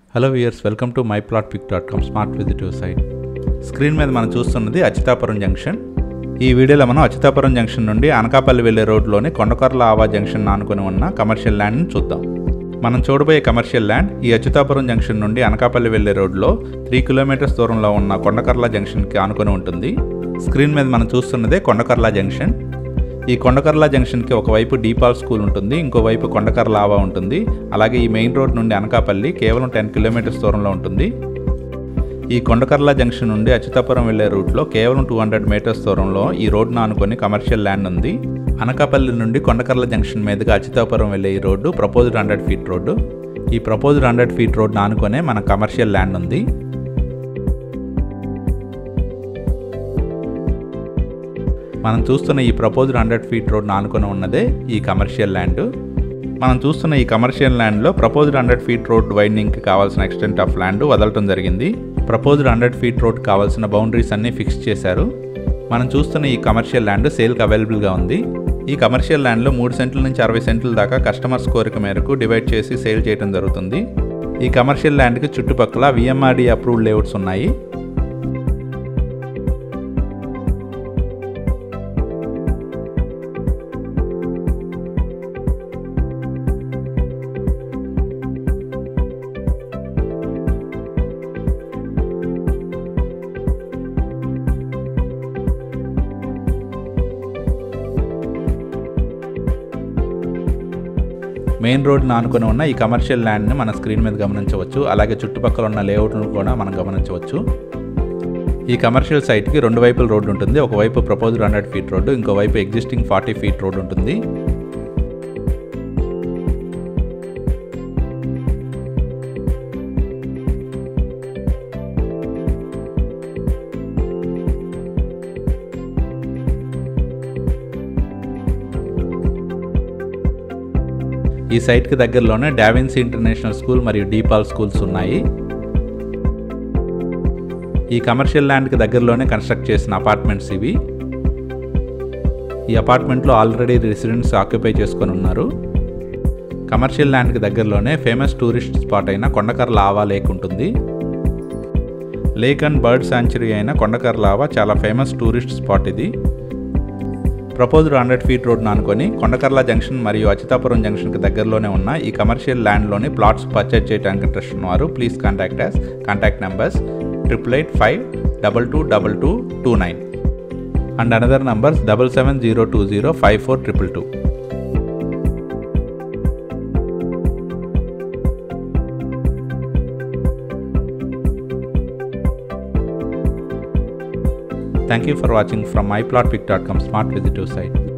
Hello viewers welcome to my plot pick dot com smart విజిటివ్ site screen మీద మనం చూస్తున్నది అచితాపురం జంక్షన్ ఈ వీడియోలో మనం అచితాపురం జంక్షన్ నుండి అనకాపల్లి వెళ్లే రోడ్లోని కొండకర్ల ఆవా జంక్షన్ ఆనుకొని ఉన్న కమర్షియల్ ల్యాండ్ని చూద్దాం మనం చూడబోయే కమర్షియల్ ల్యాండ్ ఈ అచ్యుతాపురం జంక్షన్ నుండి అనకాపల్లి వెళ్లే రోడ్లో త్రీ కిలోమీటర్స్ దూరంలో ఉన్న కొండకర్ల జంక్షన్కి ఆనుకొని ఉంటుంది స్క్రీన్ మీద మనం చూస్తున్నదే కొండకర్ల జంక్షన్ ఈ కొండకర్ల జంక్షన్కి ఒకవైపు డీపాల్ స్కూల్ ఉంటుంది ఇంకోవైపు కొండకర్ల ఆవా ఉంటుంది అలాగే ఈ మెయిన్ రోడ్ నుండి అనకాపల్లి కేవలం టెన్ కిలోమీటర్స్ దూరంలో ఉంటుంది ఈ కొండకర్ల జంక్షన్ నుండి అచ్యుతాపురం వెళ్లే రూట్లో కేవలం టూ హండ్రెడ్ మీటర్స్ దూరంలో ఈ రోడ్ను ఆనుకొని కమర్షియల్ ల్యాండ్ ఉంది అనకాపల్లి నుండి కొండకర్ల జంక్షన్ మీదుగా అచ్యుతాపురం వెళ్లే ఈ road proposed hundred feet road ఈ ప్రపోజ్డ్ హండ్రెడ్ ఫీట్ రోడ్ను ఆనుకొనే మన కమర్షియల్ ల్యాండ్ ఉంది మనం చూస్తున్న ఈ ప్రపోజ్డ్ హండ్రెడ్ ఫీట్ రోడ్ ఆనుకొని ఉన్నదే ఈ కమర్షియల్ ల్యాండ్ మనం చూస్తున్న ఈ కమర్షియల్ ల్యాండ్లో ప్రపోజ్డ్ హండ్రెడ్ ఫీట్ రోడ్ వైండింగ్కి కావాల్సిన ఎక్స్టెంట్ ఆఫ్ ల్యాండ్ వదలటం జరిగింది ప్రపోజ్డ్ హండ్రెడ్ ఫీట్ రోడ్ కావాల్సిన బౌండరీస్ అన్నీ ఫిక్స్ చేశారు మనం చూస్తున్న ఈ కమర్షియల్ ల్యాండ్ సేల్కి అవైలబుల్గా ఉంది ఈ కమర్షియల్ ల్యాండ్లో మూడు సెంట్ల నుంచి అరవై సెంట్ల దాకా కస్టమర్స్ కోరిక మేరకు డివైడ్ చేసి సేల్ చేయడం జరుగుతుంది ఈ కమర్షియల్ ల్యాండ్కి చుట్టుపక్కల విఎంఆర్డి అప్రూవ్డ్ లేఅవుట్స్ ఉన్నాయి మెయిన్ రోడ్ని ఆనుకొని ఉన్న ఈ కమర్షియల్ ల్యాండ్ని మన స్క్రీన్ మీద గమనించవచ్చు అలాగే చుట్టుపక్కల ఉన్న లేఅవుట్ను కూడా మనం గమనించవచ్చు ఈ కమర్షియల్ సైట్కి రెండు వైపుల రోడ్డు ఉంటుంది ఒకవైపు ప్రపోజ్డ్ హండ్రెడ్ ఫీట్ రోడ్డు ఇంకోవైపు ఎగ్జిస్టింగ్ ఫార్టీ ఫీట్ రోడ్ ఉంటుంది ఈ సైట్కి దగ్గరలోనే డావిన్సీ ఇంటర్నేషనల్ స్కూల్ మరియు డీపాల్ స్కూల్స్ ఉన్నాయి ఈ కమర్షియల్ ల్యాండ్కి దగ్గరలోనే కన్స్ట్రక్ట్ చేసిన అపార్ట్మెంట్స్ ఇవి ఈ అపార్ట్మెంట్లో ఆల్రెడీ రెసిడెంట్స్ ఆక్యుపై చేసుకొని ఉన్నారు కమర్షియల్ ల్యాండ్కి దగ్గరలోనే ఫేమస్ టూరిస్ట్ స్పాట్ అయిన కొండకర్ల ఆవా లేక్ ఉంటుంది లేక్ అండ్ బర్డ్ శాంచురీ అయిన కొండకర్ల ఆవా చాలా ఫేమస్ టూరిస్ట్ స్పాట్ ఇది ప్రపోజ్డ్ హండ్రెడ్ ఫీట్ రోడ్ అనుకొని కొండకర్ల జంక్షన్ మరియు అచితాపురం జంక్షన్కి దగ్గరలోనే ఉన్న ఈ కమర్షియల్ ల్యాండ్లోని ప్లాట్స్ పర్చేజ్ చేయడానికి ఇంట్రెస్ట్ ఉన్నవారు please contact us contact numbers triple eight five double two double two two nine and another numbers double seven zero two zero five four triple two Thank you for watching from myplotpic.com smart visitor site.